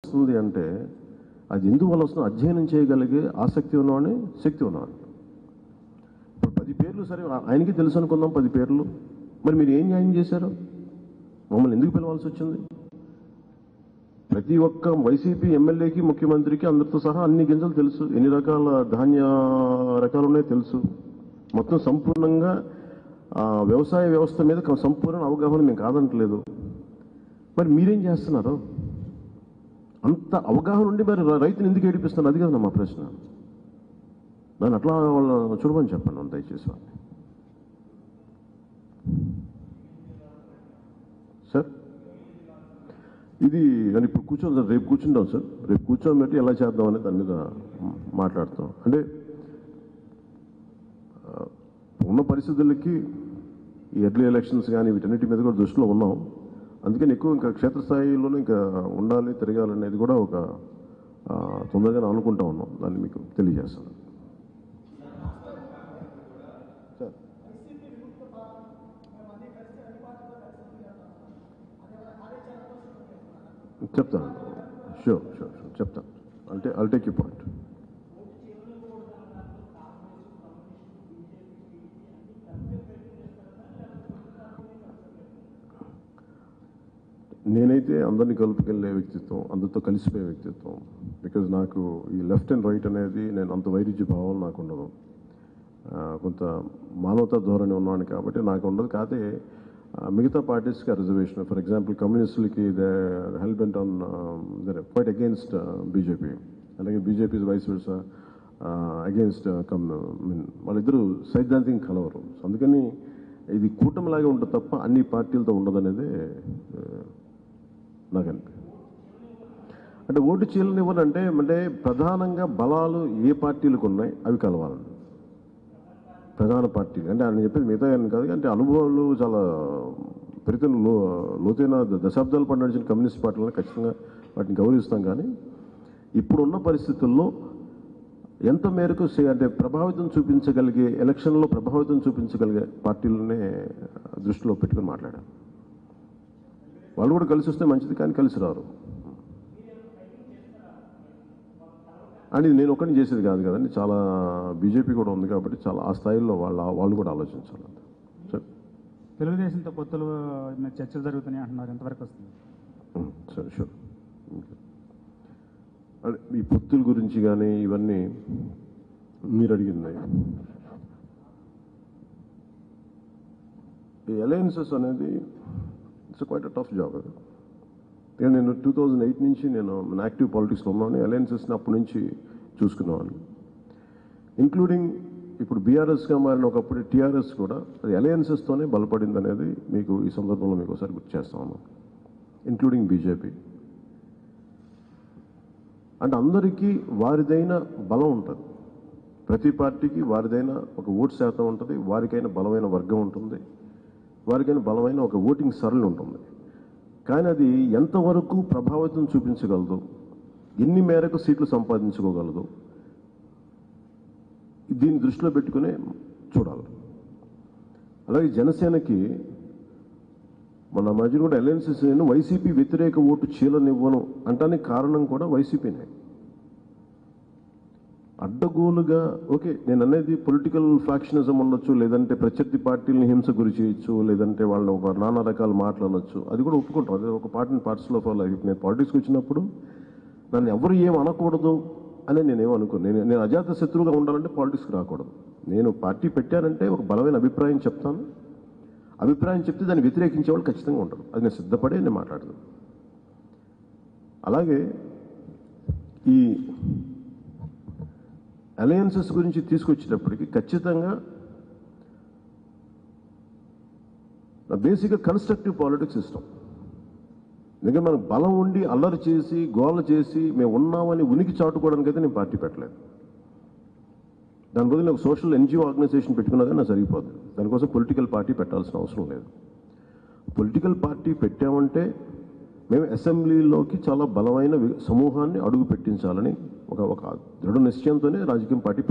వస్తుంది అంటే అది ఎందువల్ల వస్తుంది అధ్యయనం చేయగలిగే ఆసక్తి ఉన్నవాడిని శక్తి ఉన్నవాడిని ఇప్పుడు పది పేర్లు సరే ఆ- ఆయనకి తెలుసు అనుకుందాం పది పేర్లు మరి మీరు ఏం న్యాయం చేశారు మమ్మల్ని ఎందుకు పిలవాల్సి వచ్చింది ప్రతి ఒక్క వైసీపీ ఎమ్మెల్యేకి ముఖ్యమంత్రికి అందరితో సహా అన్ని గింజలు తెలుసు ఎన్ని రకాల ధాన్య రకాలు ఉన్నాయో తెలుసు మొత్తం సంపూర్ణంగా ఆ, వ్యవసాయ వ్యవస్థ మీద క- సంపూర్ణ అవగాహన మేము కాదంటలేదు మరి మీరేం చేస్తున్నారు అంత అవగాహన ఉండి మరి ర- రైతుని ఎందుకు ఏడిపిస్తున్నారు అది కదా మా ప్రశ్న దాన్ని అట్లా వాళ్ళ చూడమని చెప్పండి అంత దయచేసి వాళ్ళని. సార్ ఇది నేను ఇప్పుడు కూర్చోం సార్ రేపు కూర్చుంటాం సార్ రేపు కూర్చొని పెట్టి ఎలా చేద్దాం అనేది దాని మీద మాట్లాడతాం అంటే ఆ, ఉన్న పరిస్థితులకి ఈ ఎర్లీ ఎలక్షన్స్ కానీ వీటన్నిటి మీద కూడా దృష్టిలో ఉన్నాం అందుకని ఎక్కువ ఇంకా క్షేత్రస్థాయిలోనే ఇంకా ఉండాలి తిరగాలనేది కూడా ఒక ఆ, తొందరగానే అనుకుంటా ఉన్నాం దాన్ని మీకు తెలియజేస్తాను సార్ చెప్తాను షూర్ షూర్ షూర్ చెప్తాను అంటే అల్ టేక్ యూ పాయింట్ నేనైతే అందరినీ కలుపుకెళ్ళే వ్యక్తిత్వం అందరితో కలిసిపోయే వ్యక్తిత్వం బికాజ్ నాకు ఈ లెఫ్ట్ అండ్ రైట్ అనేది నేను అంత వైరుధ్య భావం నాకు ఉండదు ఆ, కొంత మానవతా ధోరణి ఉన్నాను కాబట్టి నాకు ఉండదు కాదే ఆ, మిగతా పార్టీస్కి రిజర్వేషన్ ఫర్ ఎగ్జాంపుల్ కమ్యూనిస్టులకి they help on quite against BJP అలాగే BJP vice versa against come mean వాళ్ళిద్దరూ సైద్ధాంతిక కలవరు సో అందుకని ఇది కూటమిలాగే ఉంటుంది తప్ప అన్ని పార్టీలతో ఉండదనేది ఆ, నాకు అనిపి అంటే ఓటు చీలని ఇవ్వనంటే అంటే ప్రధానంగా బలాలు ఏ పార్టీలకు ఉన్నాయి అవి కలవాలండి ప్రధాన పార్టీలు అంటే ఆయన చెప్పేది మిగతా అని కాదు అంటే అనుభవాలు చాలా పెరిగిన లో లోతైన ద- దశాబ్దాల పాటు నడిచిన కమ్యూనిస్ట్ పార్టీలను ఖచ్చితంగా వాటిని గౌరవిస్తాం కానీ ఇప్పుడున్న పరిస్థితుల్లో ఎంత మేరకు సే- అంటే ప్రభావితం చూపించగలిగే ఎలక్షన్లో ప్రభావితం చూపించగలిగే పార్టీలనే దృష్టిలో పెట్టుకుని మాట్లాడారు వాళ్ళు కూడా కలిసి వస్తే మంచిది కానీ కలిసి రారు అని నేను ఒకరిని చేసేది కాదు కదండి చాలా బీజేపీ కూడా ఉంది కాబట్టి చాలా ఆ స్థాయిలో వాళ్ళ వాళ్ళు కూడా ఆలోచించాలి సరే తెలుగుదేశంతో పొత్తులు మీద చర్చలు జరుగుతున్నాయి అంటున్నారు ఎంతవరకు వస్తుంది ఉమ్, సరే షూర్ ఓకే. అదే ఈ పొత్తుల గురించి కానీ ఇవన్నీ మీరు అడిగింది ఈ అలయన్సెస్ అనేది it's quite a tough job అది నేను నేను టూ థౌజండ్ ఎయిట్ నుంచి నేను యాక్టివ్ పాలిటిక్స్లో ఉన్నాను అలయన్సెస్ని అప్పటి నుంచి చూసుకున్నాను ఇంక్లూడింగ్ ఇప్పుడు బీఆర్ఎస్గా మారిన ఒకప్పుడు టీఆర్ఎస్ కూడా అది అలయన్సెస్తోనే బలపడింది అనేది మీకు ఈ సందర్భంలో మీకు ఒకసారి గుర్తు చేస్తా ఉన్నాను ఇంక్లూడింగ్ బీజేపీ అంటే అందరికీ వారిదైన బలం ఉంటుంది ప్రతి పార్టీకి వారిదైన ఒక ఓటు శాతం ఉంటుంది వారికైన బలమైన వర్గం ఉంటుంది వారికైన బలమైన ఒక ఓటింగ్ సరళి ఉంటుంది కానీ అది ఎంతవరకు ప్రభావితం చూపించగలదు ఎన్ని మేరకు సీట్లు సంపాదించుకోగలదు దీన్ని దృష్టిలో పెట్టుకునే చూడాలి అలాగే జనసేనకి మన మధ్య కూడా అలయన్సెస్ నేను వైసీపీ వ్యతిరేక ఓటు చీలనివ్వను అంటానికి కారణం కూడా వైసీపీనే అడ్డగోలుగా ఓకే నేను అనేది పొలిటికల్ ఫ్యాక్షనిజం ఉండొచ్చు లేదంటే ప్రత్యర్థి పార్టీలని హింస గురి చేయొచ్చు లేదంటే వాళ్ళు ఒక నానా రకాల మాటలు అనొచ్చు అది కూడా ఒప్పుకుంటాం అదే ఒక పార్టీని పార్టీస్లో ఫాలో అయ్యి నేను పాలిటిక్స్కి వచ్చినప్పుడు నన్ను ఎవరు ఏం అనకూడదు అని నేనేం అనుకోను నేను నేను అజాత శత్రువుగా ఉండాలంటే పాలిటిక్స్కి రాకూడదు నేను పార్టీ పెట్టానంటే ఒక బలమైన అభిప్రాయం చెప్తాను అభిప్రాయం చెప్తే దాన్ని వ్యతిరేకించే వాళ్ళు ఖచ్చితంగా ఉంటారు అది నేను సిద్ధపడే నేను మాట్లాడతాను అలాగే ఈ అలయన్సెస్ గురించి తీసుకొచ్చేటప్పటికి ఖచ్చితంగా బేసిక్గా కన్స్ట్రక్టివ్ పాలిటిక్స్ ఇష్టం ఎందుకంటే మనకు బలం ఉండి అల్లరి చేసి గోల చేసి మేము ఉన్నామని ఉనికి చాటుకోవడానికి అయితే నేను పార్టీ పెట్టలేదు దాని బదులు ఒక సోషల్ ఎన్జిఓ ఆర్గనైజేషన్ పెట్టుకున్నా కానీ నాకు సరిపోదు దానికోసం పొలిటికల్ పార్టీ పెట్టాల్సిన అవసరం లేదు పొలిటికల్ పార్టీ పెట్టామంటే మేము అసెంబ్లీలోకి చాలా బలమైన వి- సమూహాన్ని అడుగు పెట్టించాలని ఒక ఒక దృఢ నిశ్చయంతోనే రాజకీయ పార్టీ